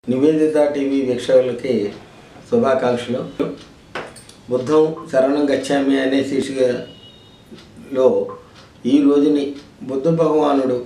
Nivedita TV వీక్షకులకి శుభాకాంక్షలు బుద్ధం శరణం గచ్చామి అనే శీర్షికలో ఈ రోజుని బుద్ధ భగవానుడు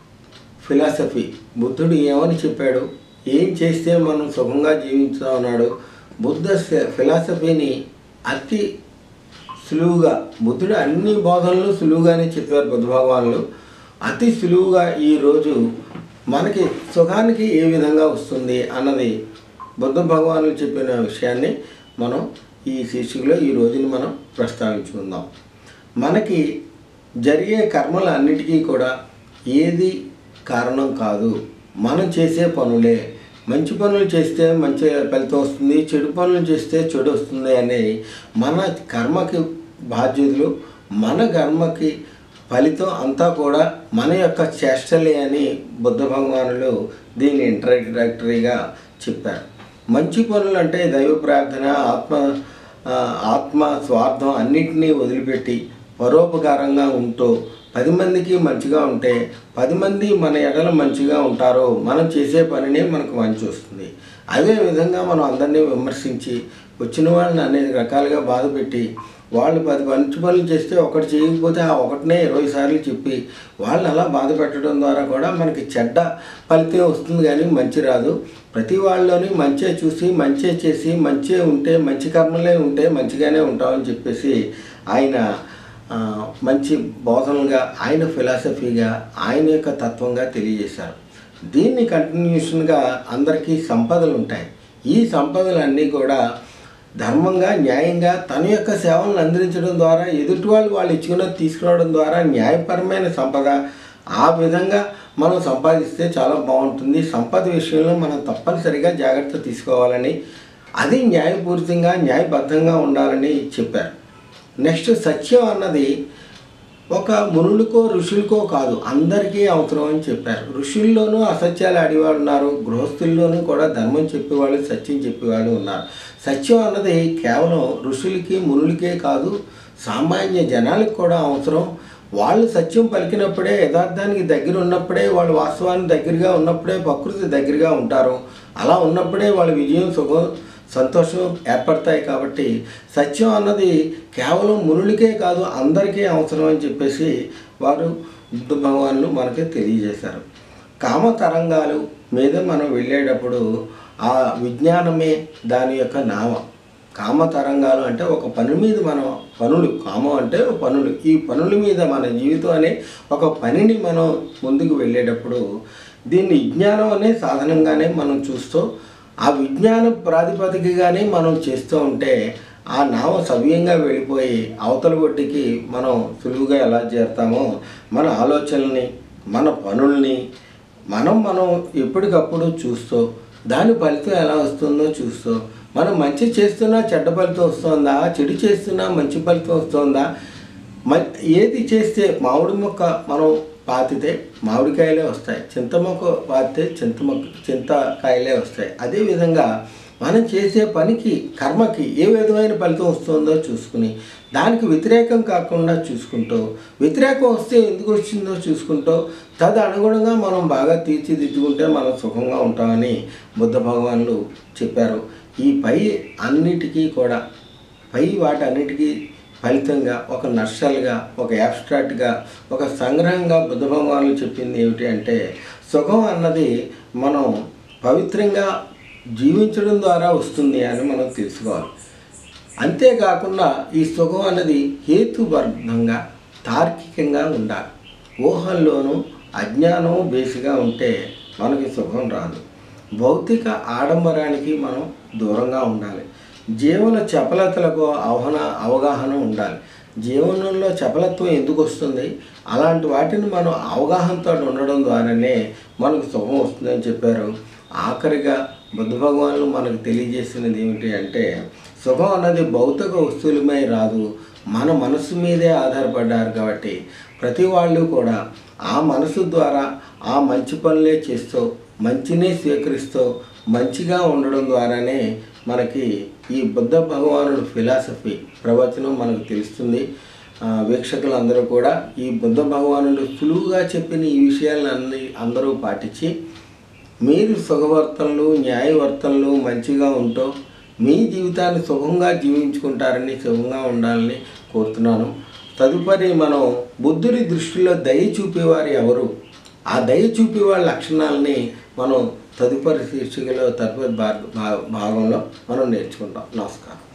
ఫిలాసఫీ బుద్ధుడు ఏమని చెప్పాడు ఏం చేస్తే మనం సుఖంగా జీవించుతా ఉన్నాడు బుద్ధ ఫి- ఫిలాసఫీని అతి సులువుగా బుద్ధుడు అన్ని బోధనలు సులువుగానే చెప్పారు బుద్ధ భగవానులు అతి సులువుగా ఈరోజు మనకి సుఖానికి ఏ విధంగా వస్తుంది అన్నది బుద్ధ భగవానులు చెప్పిన విషయాన్ని మనం ఈ శీర్షికలో ఈ రోజుని మనం ప్రస్తావించుకుందాం మనకి జరిగే కర్మలు అన్నిటికీ కూడా ఏది కారణం కాదు మనం చేసే పనులే మంచి పనులు చేస్తే మంచి ఫలితం వస్తుంది చెడు పనులు చేస్తే చెడు వస్తుంది అనే మన కర్మకి బాధ్యతలు మన కర్మకి ఫలితం అంతా కూడా మన యొక్క చేష్టలే అని బుద్ధ భగవానులు దీన్ని ఇంట్రడక్టరీగా చెప్పారు మంచి పనులు అంటే దైవ ప్రార్థన ఆత్మ ఆ, ఆత్మ స్వార్థం అన్నిటినీ వదిలిపెట్టి పరోపకారంగా ఉంటూ పది మందికి మంచిగా ఉంటే పది మంది మన ఎడల మంచిగా ఉంటారో మనం చేసే పనినే మనకు మంచి వస్తుంది అదే విధంగా మనం అందరినీ విమర్శించి వచ్చిన వాళ్ళని అనేక రకాలుగా బాధ పెట్టి వాళ్ళు పది మంచి పనులు చేస్తే ఒకటి చేయకపోతే ఆ ఒకటినే ఇరవై సార్లు చెప్పి వాళ్ళని అలా బాధ పెట్టడం ద్వారా కూడా మనకి చెడ్డ ఫలితం వస్తుంది కానీ మంచి రాదు ప్రతి వాళ్ళలోని మంచే చూసి మంచే చేసి మంచే ఉంటే మంచి కర్మలే ఉంటే మంచిగానే ఉంటామని చెప్పేసి ఆయన ఆ, మంచి బోధనలుగా ఆయన ఫిలాసఫీగా ఆయన యొక్క తత్వంగా తెలియజేశారు దీన్ని కంటిన్యూషన్గా అందరికీ సంపదలు ఉంటాయి ఈ సంపదలన్నీ కూడా ధర్మంగా న్యాయంగా తన యొక్క సేవలను అందించడం ద్వారా ఎదుటి వాళ్ళు వాళ్ళు ఇచ్చుకున్నది తీసుకురావడం ద్వారా న్యాయపరమైన సంపద ఆ విధంగా మనం సంపాదిస్తే చాలా బాగుంటుంది సంపద విషయంలో మనం తప్పనిసరిగా జాగ్రత్త తీసుకోవాలని అది న్యాయపూరితంగా న్యాయబద్ధంగా ఉండాలని చెప్పారు నెక్స్ట్ సత్యం అన్నది ఒక మునులకో ఋషులకో కాదు అందరికీ అవసరం అని చెప్పారు ఋషుల్లోనూ అసత్యాలు ఆడేవాళ్ళు ఉన్నారు గృహస్థుల్లోనూ కూడా ధర్మం చెప్పేవాళ్ళు సత్యం చెప్పేవాళ్ళు ఉన్నారు సత్యం అన్నది కేవలం ఋషులకి మునులకే కాదు సామాన్య జనాలకు కూడా అవసరం వాళ్ళు సత్యం పలికినప్పుడే యథార్థానికి దగ్గర ఉన్నప్పుడే వాళ్ళు వాస్తవానికి దగ్గరగా ఉన్నప్పుడే ప్రకృతి దగ్గరగా ఉంటారు అలా ఉన్నప్పుడే వాళ్ళ విజయం సుఖం సంతోషం ఏర్పడతాయి కాబట్టి సత్యం అన్నది కేవలం మునులకే కాదు అందరికీ అవసరం అని చెప్పేసి వారు బుద్ధ భగవాన్లు మనకి తెలియజేశారు కామ తరంగాలు మీద మనం వెళ్ళేటప్పుడు ఆ విజ్ఞానమే దాని యొక్క నామ కామ తరంగాలు అంటే ఒక పని మీద మనం పనులు కామం అంటే ఒక పనులు ఈ పనుల మీద మన జీవితం అనే ఒక పనిని మనం ముందుకు వెళ్ళేటప్పుడు దీన్ని విజ్ఞానం అనే సాధనంగానే మనం చూస్తూ ఆ విజ్ఞాన ప్రాతిపదికగానే మనం చేస్తూ ఉంటే ఆ నావ సవ్యంగా వెళ్ళిపోయి అవతల ఒడ్డుకి మనం సులువుగా ఎలా చేరుతామో మన ఆలోచనల్ని మన పనుల్ని మనం మనం ఎప్పటికప్పుడు చూస్తూ దాని ఫలితం ఎలా వస్తుందో చూస్తూ మనం మంచి చేస్తున్నా చెడ్డ ఫలితం వస్తుందా చెడు చేస్తున్నా మంచి ఫలితం వస్తుందా మ ఏది చేస్తే మామిడి మొక్క మనం పాతితే మామిడికాయలే వస్తాయి చింత మొక్క పాతితే చింత మొక్క చింతకాయలే వస్తాయి అదేవిధంగా మనం చేసే పనికి కర్మకి ఏ విధమైన ఫలితం వస్తుందో చూసుకుని దానికి వ్యతిరేకం కాకుండా చూసుకుంటూ వ్యతిరేకం వస్తే ఎందుకు వచ్చిందో చూసుకుంటూ తదనుగుణంగా మనం బాగా తీర్చిదిద్దుకుంటే మనం సుఖంగా ఉంటామని బుద్ధ భగవాన్లు చెప్పారు ఈ పై అన్నిటికీ కూడా పై వాటన్నిటికీ ఫలితంగా ఒక నర్సల్గా ఒక యాబ్స్ట్రాక్ట్గా ఒక సంగ్రహంగా బుద్ధ భగవాన్లు చెప్పింది ఏమిటి అంటే సుఖం అన్నది మనం పవిత్రంగా జీవించడం ద్వారా వస్తుంది అని మనం తెలుసుకోవాలి అంతేకాకుండా ఈ సుఖం అన్నది హేతుబద్ధంగా తార్కికంగా ఉండాలి ఊహల్లోనూ అజ్ఞానం బేసిగా ఉంటే మనకి సుఖం రాదు భౌతిక ఆడంబరానికి మనం దూరంగా ఉండాలి జీవన చపలతలకు అవహన అవగాహన ఉండాలి జీవనంలో చపలత్వం ఎందుకు వస్తుంది అలాంటి వాటిని మనం అవగాహనతో ఉండడం ద్వారానే మనకు సుఖం వస్తుందని చెప్పారు ఆఖరిగా బుద్ధ భగవాన్లు మనకు తెలియజేసినది ఏమిటి అంటే సుఖం అన్నది భౌతిక వస్తువులమై రాదు మన మనసు మీదే ఆధారపడ్డారు కాబట్టి ప్రతి వాళ్ళు కూడా ఆ మనసు ద్వారా ఆ మంచి పనులే చేస్తూ మంచినే స్వీకరిస్తూ మంచిగా ఉండడం ద్వారానే మనకి ఈ బుద్ధ భగవానుడు ఫిలాసఫీ ప్రవచనం మనకు తెలుస్తుంది ఆ, వీక్షకులందరూ కూడా ఈ బుద్ధ భగవానుడు సులువుగా చెప్పిన ఈ విషయాలన్నీ అందరూ పాటించి మీరు సుఖవర్తనలు న్యాయవర్తనలు మంచిగా ఉంటూ మీ జీవితాన్ని సుఖంగా జీవించుకుంటారని సుఖంగా ఉండాలని కోరుతున్నాను తదుపరి మనం బుద్ధుడి దృష్టిలో దయ చూపేవారు ఎవరు ఆ దయ చూపే వాళ్ళ లక్షణాలని మనం తదుపరి శీర్షికలో తదుపరి భాగ భాగంలో మనం నేర్చుకుంటాం నమస్కారం